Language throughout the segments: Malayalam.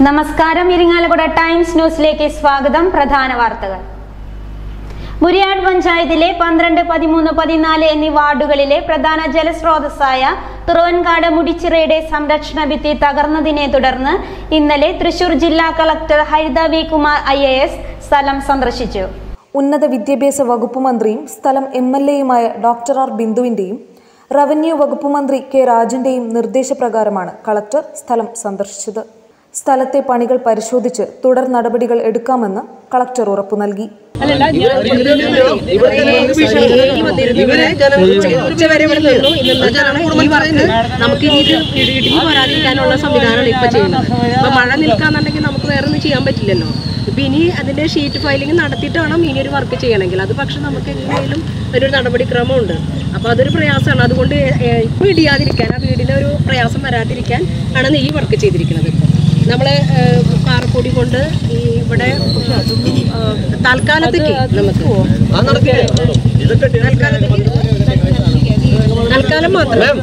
നമസ്കാരം ഇരിങ്ങാലക്കുട ടൈംസ് ന്യൂസിലേക്ക് സ്വാഗതം പ്രധാന വാർത്തകൾ മുരിയാട് പഞ്ചായത്തിലെ പന്ത്രണ്ട് പതിമൂന്ന് പതിനാല് എന്നീ വാർഡുകളിലെ പ്രധാന ജലസ്രോതസ്സായ തുറവൻകാട് മുടിച്ചിറയുടെ സംരക്ഷണ ഭിത്തി തകർന്നതിനെ തുടർന്ന് ഇന്നലെ തൃശൂർ ജില്ലാ collector Haritha V Kumar I സ്ഥലം സന്ദർശിച്ചു ഉന്നത വിദ്യാഭ്യാസ വകുപ്പ് മന്ത്രിയും സ്ഥലം എം എൽ എയുമായ ഡോക്ടർ ആർ ബിന്ദുവിന്റെയും റവന്യൂ വകുപ്പ് മന്ത്രി കെ രാജന്റെയും നിർദ്ദേശപ്രകാരമാണ് കളക്ടർ സ്ഥലം സന്ദർശിച്ചത് സ്ഥലത്തെ പണികൾ പരിശോധിച്ച് തുടർ നടപടികൾ എടുക്കാമെന്ന് കളക്ടർ ഉറപ്പു നൽകി ഇവരെ ഉച്ചവരെ ഇവിടെ നിന്നു ഇന്നതാണ് ഈ വർക്ക് നമുക്ക് ഇനി ഇത് ഇടിഞ്ഞു വരാതിരിക്കാനുള്ള സംവിധാനമാണ് ഇപ്പൊ ചെയ്യുന്നത് അപ്പൊ മഴ നിൽക്കാന്നുണ്ടെങ്കിൽ നമുക്ക് വേറെ ഒന്നും ചെയ്യാൻ പറ്റില്ലല്ലോ ഇപ്പൊ ഇനി അതിന്റെ ഷീറ്റ് ഫയലിംഗ് നടത്തിയിട്ട് വേണം ഇനി ഒരു വർക്ക് ചെയ്യണമെങ്കിൽ അത് പക്ഷെ നമുക്ക് എങ്ങനെയും ഒരു നടപടിക്രമമുണ്ട് അപ്പൊ അതൊരു പ്രയാസമാണ് അതുകൊണ്ട് ഏഹ്, ഇപ്പൊ ഇടിയാതിരിക്കാൻ ആ വീടിന് ഒരു പ്രയാസം വരാതിരിക്കാൻ ആണ് ഈ വർക്ക് ചെയ്തിരിക്കുന്നത് ഇപ്പൊ നമ്മള് ഏഹ്, പാറപ്പൊടി കൊണ്ട് ഈ ഇവിടെ ഏഹ്, താൽക്കാലത്തേക്ക് നമുക്ക് തൽക്കാലം മാത്രം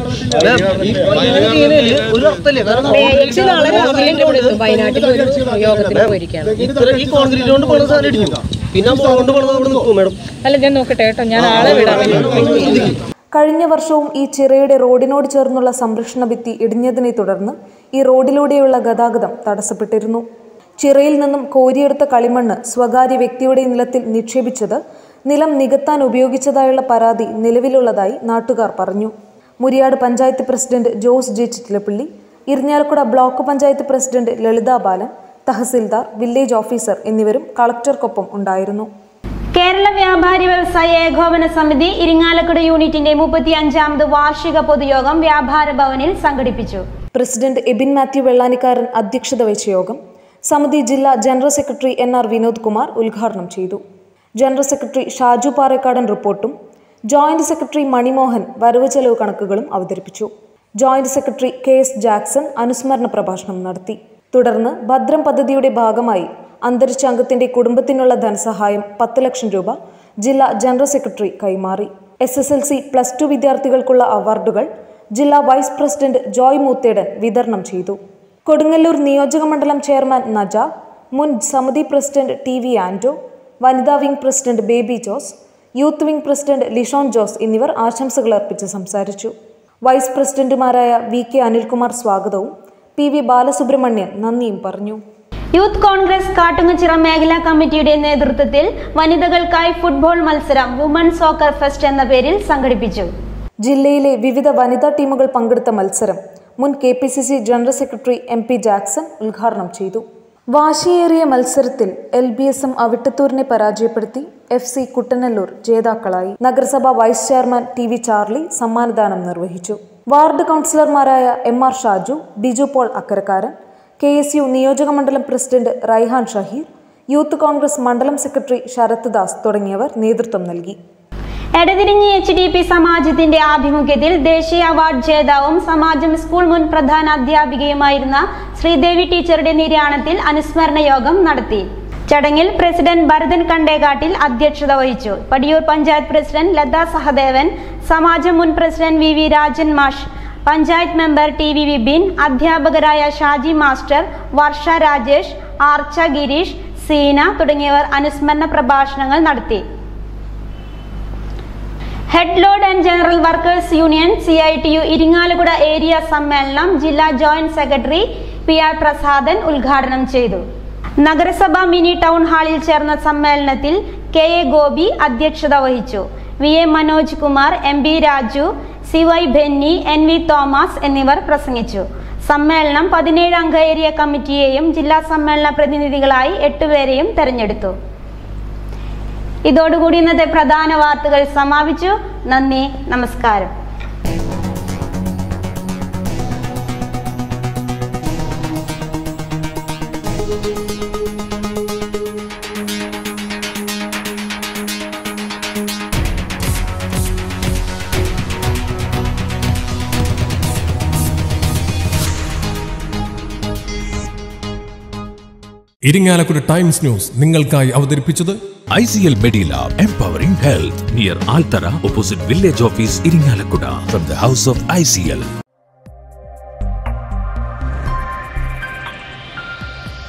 ഒരു അർത്ഥമില്ല കാരണം ഏജൻസി നാളെ രാവിലെ എൻ്റെ കൂടെ എത്തും വയനാട്ടിൽ ഒരു യോഗത്തിന് പോയിരിക്കുകയാണ് ഇത്ര ഈ കോൺക്രീറ്റ് കൊണ്ട് പോണ സാധനം ഇടിഞ്ഞു പിന്നെ ആ മുള കൊണ്ട് പോണത് അവിടെ നിൽക്കും മാഡം അല്ല ഞാൻ നോക്കട്ടെ കേട്ടോ ഞാൻ ആളെ വിടാം കഴിഞ്ഞ വർഷവും ഈ ചിറയുടെ റോഡിനോട് ചേർന്നുള്ള സംരക്ഷണ ഭിത്തി ഇടിഞ്ഞതിനെ തുടർന്ന് ഈ റോഡിലൂടെയുള്ള ഗതാഗതം തടസ്സപ്പെട്ടിരുന്നു ചിറയിൽ നിന്നും കോരിയെടുത്ത കളിമണ്ണ് സ്വകാര്യ വ്യക്തിയുടെ നിലത്തിൽ നിക്ഷേപിച്ചത് നിലം നികത്താൻ ഉപയോഗിച്ചതായുള്ള പരാതി നിലവിലുള്ളതായി നാട്ടുകാർ പറഞ്ഞു Muriyad panchayat president Jose J Chittilappally Irinjalakuda block panchayat president Lalitha Balan തഹസിൽദാർ വില്ലേജ് ഓഫീസർ എന്നിവരും കളക്ടർക്കൊപ്പം ഉണ്ടായിരുന്നു കേരള വ്യാപാരി വ്യവസായ ഏകോപന സമിതി ഇരിങ്ങാലക്കുട യൂണിറ്റിന്റെ മുപ്പത്തി അഞ്ചാമത് വാർഷിക പൊതുയോഗം വ്യാപാര ഭവനിൽ സംഘടിപ്പിച്ചു പ്രസിഡന്റ് എബിൻ മാത്യു വെള്ളാനിക്കാരൻ അധ്യക്ഷത വഹിച്ച യോഗം സമിതി ജില്ലാ general secretary N R Vinod Kumar ഉദ്ഘാടനം ചെയ്തു ജനറൽ സെക്രട്ടറി ഷാജു പാറേക്കാടൻ റിപ്പോർട്ടും ജോയിന്റ് സെക്രട്ടറി മണിമോഹൻ വരവ് ചെലവ് കണക്കുകളും അവതരിപ്പിച്ചു joint secretary K S Jackson അനുസ്മരണ പ്രഭാഷണം നടത്തി തുടർന്ന് ഭദ്രം പദ്ധതിയുടെ ഭാഗമായി അന്തരിച്ച അംഗത്തിന്റെ കുടുംബത്തിനുള്ള ധനസഹായം പത്ത് ലക്ഷം രൂപ ജില്ലാ ജനറൽ സെക്രട്ടറി കൈമാറി S S L C plus two വിദ്യാർത്ഥികൾക്കുള്ള അവാർഡുകൾ ജില്ലാ വൈസ് പ്രസിഡന്റ് ജോയ് മൂത്തേടൻ വിതരണം ചെയ്തു കൊടുങ്ങല്ലൂർ നിയോജക മണ്ഡലം ചെയർമാൻ നജ മുൻ സമിതി പ്രസിഡന്റ് ടി വി ആൻഡോ വനിതാ wing president Baby Jose youth wing president Lishon Jose എന്നിവർ ആശംസകൾ അർപ്പിച്ച് സംസാരിച്ചു വൈസ് പ്രസിഡന്റുമാരായ വി കെ അനിൽകുമാർ സ്വാഗതവും പി വി ബാലസുബ്രഹ്മണ്യൻ നന്ദിയും പറഞ്ഞു യൂത്ത് കോൺഗ്രസ് കാട്ടുങ്ങച്ചിറ മേഖലാ കമ്മിറ്റിയുടെ നേതൃത്വത്തിൽ വനിതകൾക്കായി ഫുട്ബോൾ മത്സരം വുമൺ സോക്കർ ഫെസ്റ്റ് എന്ന പേരിൽ സംഘടിപ്പിച്ചു ജില്ലയിലെ വിവിധ വനിതാ ടീമുകൾ പങ്കെടുത്ത മത്സരം മുൻ K P C C general secretary M P Jackson ഉദ്ഘാടനം ചെയ്തു വാശിയേറിയ മത്സരത്തിൽ എൽ ബി എസ് എം അവിട്ടത്തൂരിനെ പരാജയപ്പെടുത്തി എഫ് സി കുട്ടനല്ലൂർ ജേതാക്കളായി നഗരസഭ vice chairman T V Charlie സമ്മാനദാനം നിർവഹിച്ചു വാർഡ് കൗൺസിലർമാരായ M R Shaju Biju Paul Akkarakkaran K S U നിയോജകമണ്ഡലം president Raihan Shaheer youth Congress മണ്ഡലം സെക്രട്ടറി ശരത് ദാസ് തുടങ്ങിയവർ നേതൃത്വം നൽകി എടതിരിഞ്ഞി എച്ച് ഡി പി സമാജത്തിന്റെ ആഭിമുഖ്യത്തിൽ ദേശീയ അവാർഡ് ജേതാവും സമാജം സ്കൂൾ മുൻ പ്രധാന അധ്യാപികയുമായിരുന്ന ശ്രീദേവി ടീച്ചറുടെ നിര്യാണത്തിൽ അനുസ്മരണ യോഗം നടത്തി ചടങ്ങിൽ പ്രസിഡന്റ് ഭരതൻ കണ്ടേകാട്ടിൽ അധ്യക്ഷത വഹിച്ചു പടിയൂർ പഞ്ചായത്ത് പ്രസിഡന്റ് ലത സഹദേവൻ സമാജം മുൻ പ്രസിഡന്റ് വി വി രാജൻ മാഷ് panchayat member T V Vipin അധ്യാപകരായ ഷാജി മാസ്റ്റർ വർഷ രാജേഷ് ആർച്ച ഗിരീഷ് സീന തുടങ്ങിയവർ അനുസ്മരണ പ്രഭാഷണങ്ങൾ നടത്തി head load and general workers union C I T U Irinjalakuda area സമ്മേളനം ജില്ലാ joint secretary P R Prasadan ഉദ്ഘാടനം ചെയ്തു നഗരസഭ മിനി ടൗൺ ഹാളിൽ ചേർന്ന സമ്മേളനത്തിൽ കെ എ ഗോപി അധ്യക്ഷത വഹിച്ചു V A Manoj Kumar M B Raju C Y Benny N V Thomas എന്നിവർ പ്രസംഗിച്ചു സമ്മേളനം പതിനേഴ് അംഗ ഏരിയ കമ്മിറ്റിയെയും ജില്ലാ സമ്മേളന പ്രതിനിധികളായി എട്ടുപേരെയും തെരഞ്ഞെടുത്തു ഇതോടുകൂടി ഇന്നത്തെ പ്രധാന വാർത്തകൾ സമാപിച്ചു നന്ദി നമസ്കാരം ഇരിങ്ങാലക്കുട ടൈംസ് ന്യൂസ് നിങ്ങൾക്കായി അവതരിപ്പിച്ചത് ICL Medilab Empowering Health near Altara opposite Village Office Iringalakkuda from the House of ICL.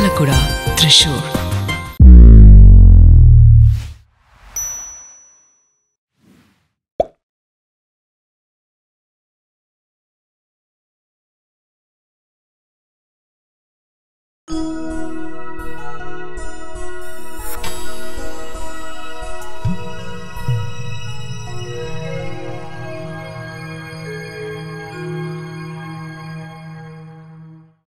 Irinjalakuda Thrissur